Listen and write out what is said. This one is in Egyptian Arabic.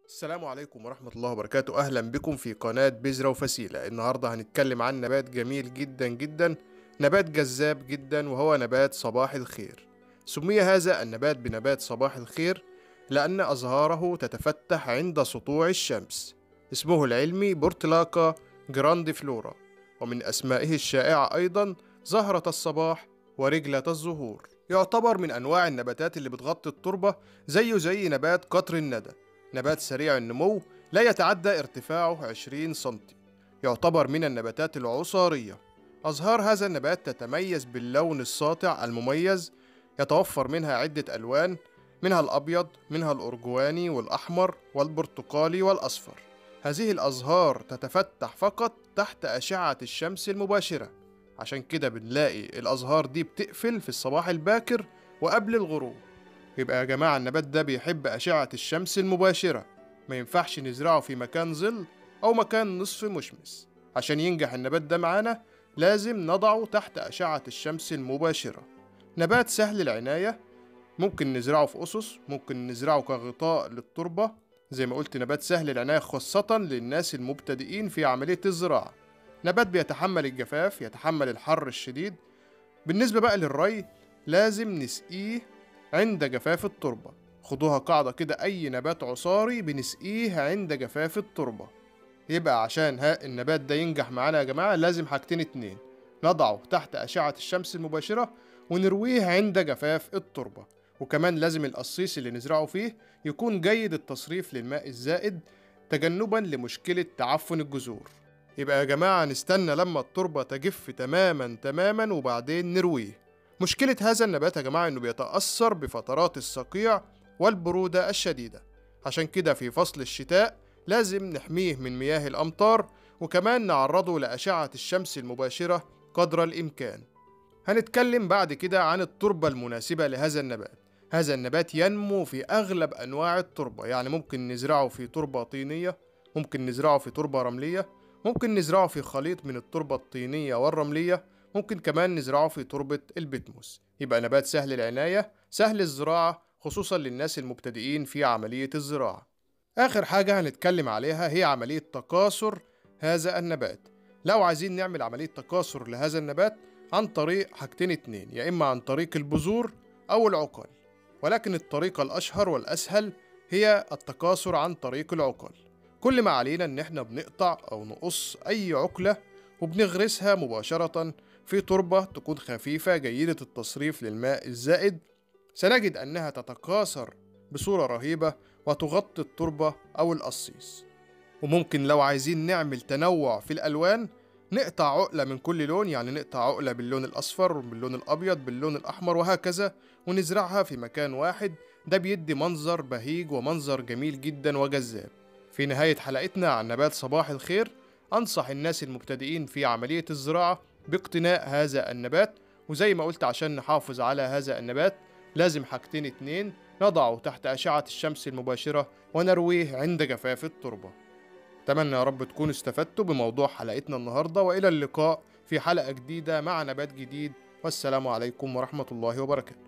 السلام عليكم ورحمة الله وبركاته أهلا بكم في قناة بذرة وفسيلة النهاردة هنتكلم عن نبات جميل جدا جدا نبات جذاب جدا وهو نبات صباح الخير سمي هذا النبات بنبات صباح الخير لأن أزهاره تتفتح عند سطوع الشمس اسمه العلمي بورتلاكا جراند فلورا ومن أسمائه الشائعة أيضا زهرة الصباح ورجلة الزهور يعتبر من أنواع النباتات اللي بتغطي التربة زيه زي نبات قطر الندى نبات سريع النمو لا يتعدى ارتفاعه 20 سنتي يعتبر من النباتات العصارية أزهار هذا النبات تتميز باللون الساطع المميز يتوفر منها عدة ألوان منها الأبيض منها الأرجواني والأحمر والبرتقالي والأصفر هذه الأزهار تتفتح فقط تحت أشعة الشمس المباشرة عشان كده بنلاقي الأزهار دي بتقفل في الصباح الباكر وقبل الغروب يبقى يا جماعة النبات ده بيحب أشعة الشمس المباشرة ما ينفعش نزرعه في مكان ظل أو مكان نصف مشمس عشان ينجح النبات ده معانا لازم نضعه تحت أشعة الشمس المباشرة نبات سهل العناية ممكن نزرعه في أسس ممكن نزرعه كغطاء للتربة زي ما قلت نبات سهل العناية خاصة للناس المبتدئين في عملية الزراعة نبات بيتحمل الجفاف يتحمل الحر الشديد بالنسبة بقى للري لازم نسقيه عند جفاف التربة خدوها قاعدة كده أي نبات عصاري بنسقيه عند جفاف التربة يبقى عشان ها النبات ده ينجح معانا يا جماعة لازم حاجتين اتنين نضعه تحت أشعة الشمس المباشرة ونرويه عند جفاف التربة وكمان لازم القصيص اللي نزرعه فيه يكون جيد التصريف للماء الزائد تجنبا لمشكلة تعفن الجذور يبقى يا جماعة نستنى لما التربة تجف تماما تماما وبعدين نرويه مشكلة هذا النبات يا جماعة إنه بيتأثر بفترات الصقيع والبرودة الشديدة عشان كده في فصل الشتاء لازم نحميه من مياه الأمطار وكمان نعرضه لأشعة الشمس المباشرة قدر الإمكان هنتكلم بعد كده عن التربة المناسبة لهذا النبات هذا النبات ينمو في أغلب أنواع التربة يعني ممكن نزرعه في تربة طينية ممكن نزرعه في تربة رملية ممكن نزرعه في خليط من التربة الطينية والرملية ممكن كمان نزرعه في تربة البتموس يبقى نبات سهل العناية سهل الزراعة خصوصا للناس المبتدئين في عملية الزراعة آخر حاجة هنتكلم عليها هي عملية تكاثر هذا النبات لو عايزين نعمل عملية تكاثر لهذا النبات عن طريق حاجتين اتنين يا إما عن طريق البذور أو العقل ولكن الطريقة الأشهر والأسهل هي التكاثر عن طريق العقل كل ما علينا إن إحنا بنقطع أو نقص أي عقلة وبنغرسها مباشرة في تربة تكون خفيفة جيدة التصريف للماء الزائد سنجد أنها تتكاثر بصورة رهيبة وتغطي التربة أو القصيص وممكن لو عايزين نعمل تنوع في الألوان نقطع عقلة من كل لون يعني نقطع عقلة باللون الأصفر باللون الأبيض باللون الأحمر وهكذا ونزرعها في مكان واحد ده بيدي منظر بهيج ومنظر جميل جدا وجذاب في نهاية حلقتنا عن نبات صباح الخير أنصح الناس المبتدئين في عملية الزراعة باقتناء هذا النبات وزي ما قلت عشان نحافظ على هذا النبات لازم حاجتين اتنين نضعه تحت أشعة الشمس المباشرة ونرويه عند جفاف التربة أتمنى يا رب تكونوا استفدتوا بموضوع حلقتنا النهاردة وإلى اللقاء في حلقة جديدة مع نبات جديد والسلام عليكم ورحمة الله وبركاته